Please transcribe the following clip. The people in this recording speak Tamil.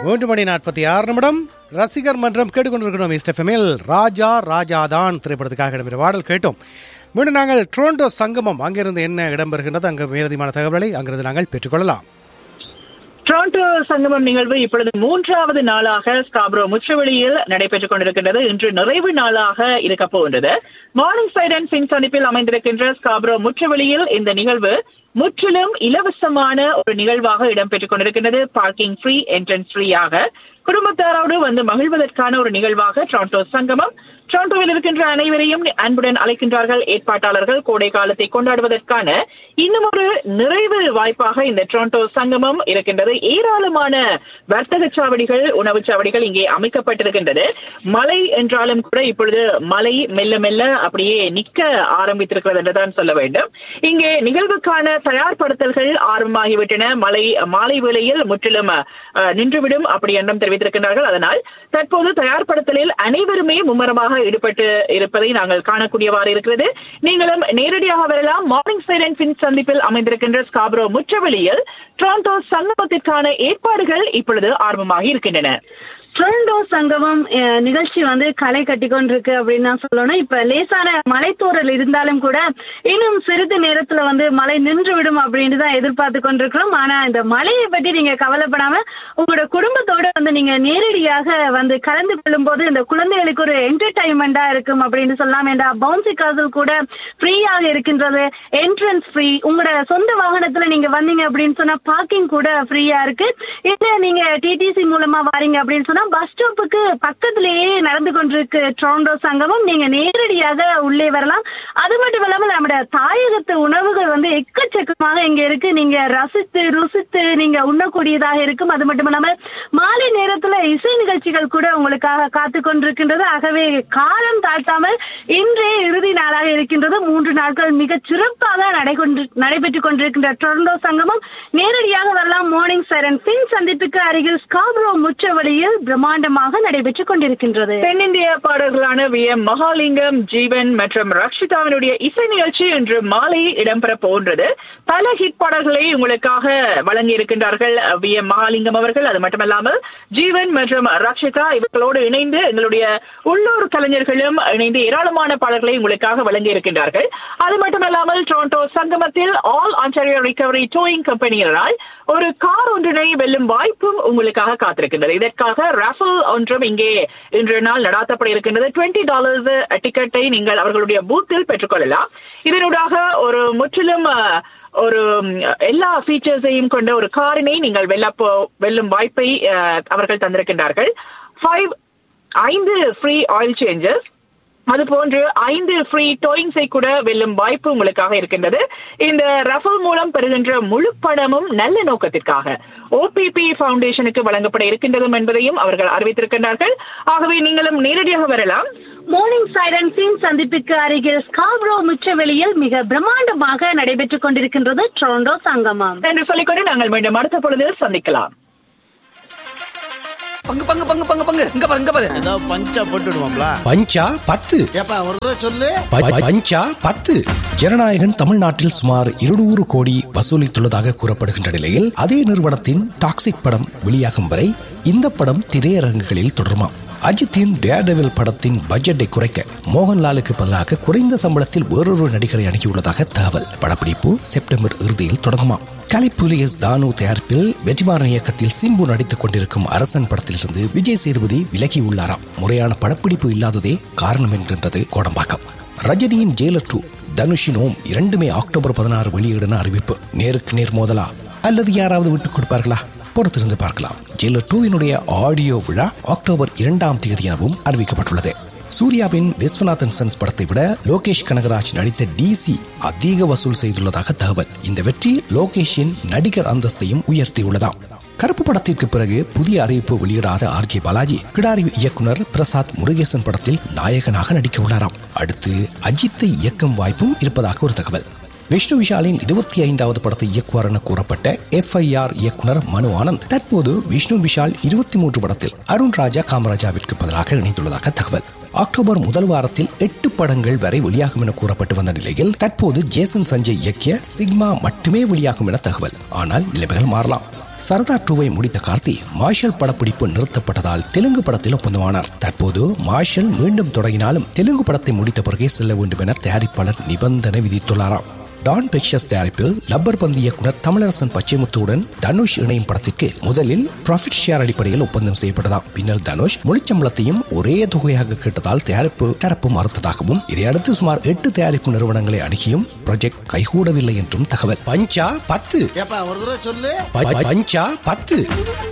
மூன்று மணி நாற்பத்தி ஆறு நிமிடம் ரசிகர் மன்றம் கேட்டுக்கொண்டிருக்கிறோம் இஸ்டெஃபமில் ராஜா ராஜாதான் திரைப்படத்துக்காக இடம்பெற பாடல் கேட்டோம் மீண்டும் நாங்கள் ட்ரோண்டோ சங்கமம் அங்கிருந்து என்ன இடம்பெறுகின்றது அங்கு மேலதிகமான தகவலை அங்கிருந்து நாங்கள் பெற்றுக்கொள்ளலாம் டொரண்டோ சங்கமம் நிகழ்வு இப்பொழுது மூன்றாவது நாளாக ஸ்காப்ரோ முற்றுவெளியில் நடைபெற்றுக் கொண்டிருக்கின்றது இன்று நிறைவு நாளாக இருக்க போகின்றது மார்னிங் சைட் அண்ட் பின் சந்திப்பில் அமைந்திருக்கின்ற ஸ்காப்ரோ முற்றுவெளியில் இந்த நிகழ்வு முற்றிலும் இலவசமான ஒரு நிகழ்வாக இடம்பெற்றுக் கொண்டிருக்கின்றது பார்க்கிங் ஃப்ரீ என்ட்ரன்ஸ் ஃப்ரீயாக குடும்பத்தாரோடு வந்து மகிழ்வதற்கான ஒரு நிகழ்வாக டொரண்டோ சங்கமம் டொரண்டோவில் இருக்கின்ற அனைவரையும் அன்புடன் அழைக்கின்றார்கள் ஏற்பாட்டாளர்கள் கோடை காலத்தை கொண்டாடுவதற்கான இன்னும் ஒரு நிறைவு வாய்ப்பாக இந்த டொரண்டோ சங்கமம் இருக்கின்றது ஏராளமான வர்த்தக சாவடிகள் உணவுச் சாவடிகள் இங்கே அமைக்கப்பட்டிருக்கின்றது மழை என்றாலும் கூட இப்பொழுது மழை மெல்ல மெல்ல அப்படியே நிக்க ஆரம்பித்திருக்கிறது என்றுதான் சொல்ல வேண்டும் இங்கே நிகழ்வுக்கான தயார்படுத்தல்கள் ஆரம்பமாகிவிட்டன மழை மாலை வேளையில் முற்றிலும் அஹ், நின்றுவிடும் அப்படி எண்ணம் தெரிவித்திருக்கின்றார்கள் அதனால் தற்போது தயார்படுத்தலில் அனைவருமே மும்மரமாக ஈடுபட்டு இருப்பதை நாங்கள் காணக்கூடியவாறு இருக்கிறது நீங்களும் நேரடியாக வரலாம் மார்னிங் சைரன் பின் சந்திப்பில் அமைந்திருக்கின்ற ஸ்காப்ரோ முற்றவெளியில் டொரண்டோ சங்கமத்திற்கான ஏற்பாடுகள் இப்பொழுது ஆரம்பமாகி இருக்கின்றன டொரண்டோ சங்கமம் அஹ், நிகழ்ச்சி வந்து களை கட்டி கொண்டிருக்கு அப்படின்னு தான் சொல்லணும் இப்ப லேசான மலைத்தூரல் இருந்தாலும் கூட இன்னும் சிறிது நேரத்துல வந்து மழை நின்று விடும் அப்படின்னு தான் எதிர்பார்த்து கொண்டிருக்கிறோம் ஆனா இந்த மழையை பற்றி நீங்க கவலைப்படாம உங்களோட குடும்பத்தோட வந்து நீங்க நேரடியாக வந்து கலந்து கொள்ளும் போது இந்த குழந்தைகளுக்கு ஒரு என்டர்டைன்மெண்டா இருக்கும் அப்படின்னு சொல்லலாம் ஏண்டா பவுன்சி காசல் கூட ஃப்ரீயாக இருக்கின்றது என்ட்ரன்ஸ் ஃப்ரீ உங்களோட சொந்த வாகனத்துல நீங்க வந்தீங்க அப்படின்னு சொன்னா பார்க்கிங் கூட ஃப்ரீயா இருக்கு இல்ல நீங்க டிடிசி மூலமா வாரீங்க அப்படின்னு சொன்னா பஸ் ஸ்டாப்புக்கு பக்கத்திலேயே நடந்து கொண்டிருக்கு டொரண்டோ சங்கமம் நீங்க நேரடியாக உள்ளே வரலாம் அது மட்டும் இல்லாம நம்முடைய தாயகத்து உணவுகள் வந்து எக்கச்சக்கமாக இங்க இருக்கு நீங்க ரசித்து ருசித்து நீங்க உண்ணக்கூடியதாக இருக்கும் அது மட்டும் இல்லாம மாலை நேரத்துல இசை நிகழ்ச்சிகள் கூட உங்களுக்காக காத்து கொண்டிருக்கின்றது ஆகவே காலம் தாழ்த்தாமல் இன்றே இறுதி நாளாக இருக்கின்றது மூன்று நாட்கள் மிக சிறப்பாக நடைகொண்டு நடைபெற்றுக் கொண்டிருக்கின்ற டொரண்டோ சங்கமம் நேரடியாக வரலாம் மார்னிங் சைரன் பின் சந்திப்புக்கு அருகில் ஸ்காப்ரோ முற்றவழியில் பிரம்மாண்டமாக நடைபெற்றுக் கொண்டிருக்கின்றது தென்னிந்திய பாடல்களான வி எம் மகாலிங்கம் ஜீவன் மற்றும் ரக்ஷிதாவினுடைய இசை நிகழ்ச்சி இன்று மாலை இடம்பெற போன்றது பல ஹிட் பாடல்களை உங்களுக்காக வழங்கி இருக்கின்றார்கள் வி எம் மகாலிங்கம் அவர்கள் அது மட்டுமல்லாமல் ஜீவன் மற்றும் ரக்ஷிதா இவர்களோடு இணைந்து எங்களுடைய உள்ளூர் கலைஞர்களும் இணைந்து ஏராளமான பாடல்களை உங்களுக்காக வழங்கி இருக்கின்றார்கள் அது மட்டுமல்லாமல் டொரண்டோ சங்கமத்தில் ஆல் ஆன்டாரியோ ரிகவரி டோயிங் கம்பெனியினரால் ஒரு கார் ஒன்றினை வெல்லும் வாய்ப்பும் உங்களுக்காக காத்திருக்கின்றது இதற்காக ராஃபல் ஒன்றும் இங்கே இன்று நாள் நடாத்தப்பட இருக்கின்றது டுவெண்ட்டி டாலர்ஸ் டிக்கெட்டை நீங்கள் அவர்களுடைய பூத்தில் பெற்றுக்கொள்ளலாம் இதனூடாக ஒரு முற்றிலும் அஹ், ஒரு ம், எல்லா ஃபீச்சர்ஸையும் கொண்ட ஒரு காரினை நீங்கள் வெல்ல போ- வெல்லும் வாய்ப்பை அஹ், அவர்கள் தந்திருக்கின்றார்கள் ஃபைவ் ஐந்து ஃப்ரீ ஆயில் சேஞ்சஸ் அது போன்று ஐந்து ஃப்ரீ டோயிங்ஸை கூட வெல்லும் வாய்ப்பு உங்களுக்காக இருக்கின்றது இந்த ரஃபல் மூலம் பெறுகின்ற முழு பணமும் நல்ல நோக்கத்திற்காக ஓபிபி ஃபவுண்டேஷனுக்கு வழங்கப்பட இருக்கின்றதும் என்பதையும் அவர்கள் அறிவித்திருக்கின்றார்கள் ஆகவே நீங்களும் நேரடியாக வரலாம் மார்னிங் சைரன் பின் சந்திப்புக்கு அருகில் ஸ்காப்ரோ முற்றவெளியில் மிக பிரம்மாண்டமாக நடைபெற்றுக் கொண்டிருக்கின்றது டொரண்டோ சங்கமம் என்று சொல்லிக்கொண்டு நாங்கள் மீண்டும் அடுத்த பொழுதில் சந்திக்கலாம் பங்கு பங்கு பங்கு பங்கு பங்கு இங்க பாரு இங்க பாரு ஏதோ பஞ்சா போட்டுடுவோம்ல பஞ்சா பத்து ஏப்பா ஒரு தடவை சொல்லு ப- ப- பஞ்சா பத்து ஜனநாயகன் தமிழ்நாட்டில் சுமார் இருநூறு கோடி வசூலித்துள்ளதாக கூறப்படுகின்ற நிலையில் அதே நிறுவனத்தின் டாக்ஸிக் படம் வெளியாகும் வரை இந்த படம் திரையரங்குகளில் தொடருமா அஜித்தின் டேர்டெவில் படத்தின் பட்ஜெட்டை குறைக்க மோகன்லாலுக்கு பதிலாக குறைந்த சம்பளத்தில் வேறொரு நடிகரை அணுகியுள்ளதாக தகவல் படப்பிடிப்பு செப்டம்பர் இறுதியில் தொடங்குமா கலைப்புலி எஸ் தானு தயாரிப்பில் வெற்றிமாறன் இயக்கத்தில் சிம்பு நடித்துக் கொண்டிருக்கும் அரசன் படத்திலிருந்து விஜய் சேதுபதி விலகியுள்ளாராம் முறையான படப்பிடிப்பு இல்லாததே காரணம் என்கின்றது கோடம்பாக்கம் ரஜினியின் ஜெயிலர் டூ தனுஷின் ஓம் இரண்டுமே அக்டோபர் பதினாறு வெளியிடன அறிவிப்பு நேருக்கு நேர் மோதலா அல்லது யாராவது விட்டுக் கொடுப்பார்களா பொறுத்திருந்து பார்க்கலாம் ஜெயிலர் டூவினுடைய ஆடியோ விழா அக்டோபர் இரண்டாம் தேதி எனவும் அறிவிக்கப்பட்டுள்ளது சூர்யாவின் விஸ்வநாதன் சன்ஸ் படத்தை விட லோகேஷ் கனகராஜ் நடித்த டிசி அதிக வசூல் செய்துள்ளதாக தகவல் இந்த வெற்றி லோகேஷின் நடிகர் அந்தஸ்தையும் உயர்த்தியுள்ளதாம் கருப்பு படத்திற்கு பிறகு புதிய அறிவிப்பு வெளியிடாத ஆர் ஜே பாலாஜி கிடாரி இயக்குனர் பிரசாத் முருகேசன் படத்தில் நாயகனாக நடிக்க உள்ளாராம் அடுத்து அஜித்தை இயக்கும் வாய்ப்பும் இருப்பதாக ஒரு தகவல் விஷ்ணு விஷாலின் இருபத்தி ஐந்தாவது படத்தை இயக்குவார் என கூறப்பட்ட எஃப்ஐஆர் இயக்குனர் மனு ஆனந்த் தற்போது விஷ்ணு விஷால் இருபத்தி மூன்று படத்தில் அருண் ராஜா காமராஜாவிற்கு பதிலாக இணைந்துள்ளதாக தகவல் அக்டோபர் முதல் வாரத்தில் எட்டு படங்கள் வரை வெளியாகும் என கூறப்பட்டு வந்த நிலையில் தற்போது ஜேசன் சஞ்சய் இயக்கிய சிக்மா மட்டுமே வெளியாகும் என தகவல் ஆனால் நிலைமைகள் மாறலாம் சரதார் டூவை முடித்த கார்த்தி மார்ஷல் படப்பிடிப்பு நிறுத்தப்பட்டதால் தெலுங்கு படத்தில் ஒப்பந்தமானார் தற்போது மார்ஷல் மீண்டும் தொடங்கினாலும் தெலுங்கு படத்தை முடித்த பிறகே செல்ல வேண்டும் என தயாரிப்பாளர் நிபந்தனை விதித்துள்ளாராம் டான் பிக்சர்ஸ் தயாரிப்பில் லப்பர் பந்து இயக்குனர் தமிழரசன் பச்சைமுத்துவுடன் தனுஷ் இணையும் படத்திற்கு முதலில் ப்ராஃபிட் ஷேர் அடிப்படையில் ஒப்பந்தம் செய்யப்பட்டதாம் பின்னர் தனுஷ் முழுச்சம்பளத்தையும் ஒரே தொகையாக கேட்டதால் தயாரிப்பு தரப்பு மறுத்ததாகவும் இதையடுத்து சுமார் எட்டு தயாரிப்பு நிறுவனங்களை அணுகியும் ப்ராஜெக்ட் கைகூடவில்லை என்றும் தகவல் பஞ்சா பத்து ஏப்பா ஒரு தடவை சொல்லு ப- பஞ்சா பத்து